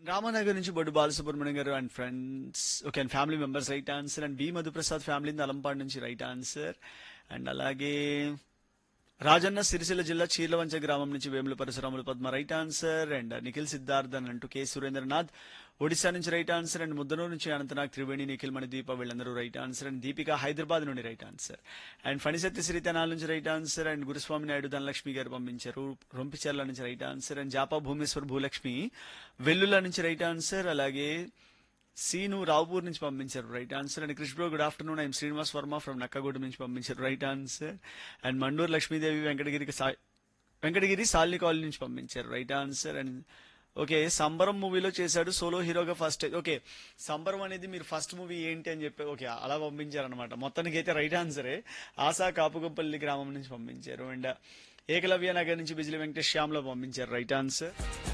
రామానగర్ నుంచి Boddu Balasubrahmanyam garu and friends okay and family members right answer and B Madhuprasad family Alampadu నుంచి right answer and అలాగే రాజన్న సిరిసిల్ల జిల్లా చీర్లవంచ గ్రామం నుంచి Vemula Parasuramulu Padma right answer and Nikhil Siddharth అని అంటూ కె సురేంద్రనాథ్ ఒడిశా నుంచి రైట్ ఆన్సర్ అండ్ ముద్దనూరు నుంచి అనంతనాగ్ త్రివేణి నిఖిల్ మణి దీప వీళ్ళందరూ right answer and Deepika Hyderabad నుండి right answer and Phanisatya Sritanala నుంచి right answer and Guruswamy Naidu Dhanalakshmi garu పంపించారు రొంపిచర్ల నుంచి right answer and Japa Bhumeshwar Bhulakshmi Vellula నుంచి రైట్ ఆన్సర్ అలాగే సీను రావుపూర్ నుంచి పంపించారు right answer and Krishna good afternoon I'm Srinivas Varma from Nakkaguda నుంచి పంపించారు right answer and Manduru Lakshmidevi వెంకటగిరికి సా- వెంకటగిరి సాల్ని కాలనీ నుంచి పంపించారు రైట్ ఆన్సర్ అండ్ ఓకే సంబరం మూవీలో చేశాడు సోలో హీరోగా ఫస్ట్ ఓకే సంబరం అనేది మీరు ఫస్ట్ మూవీ ఏంటి అని చెప్పి ఓకే అలా పంపించారనమాట మొత్తానికి అయితే రైట్ ఆన్సరే ఆశా కాపుగంపల్లి గ్రామం నుంచి పంపించారు అండ్ ఏకలవ్య నగర్ నుంచి బిజిలి వెంకటేష్ శ్యామ్లో పంపించారు రైట్ ఆన్సర్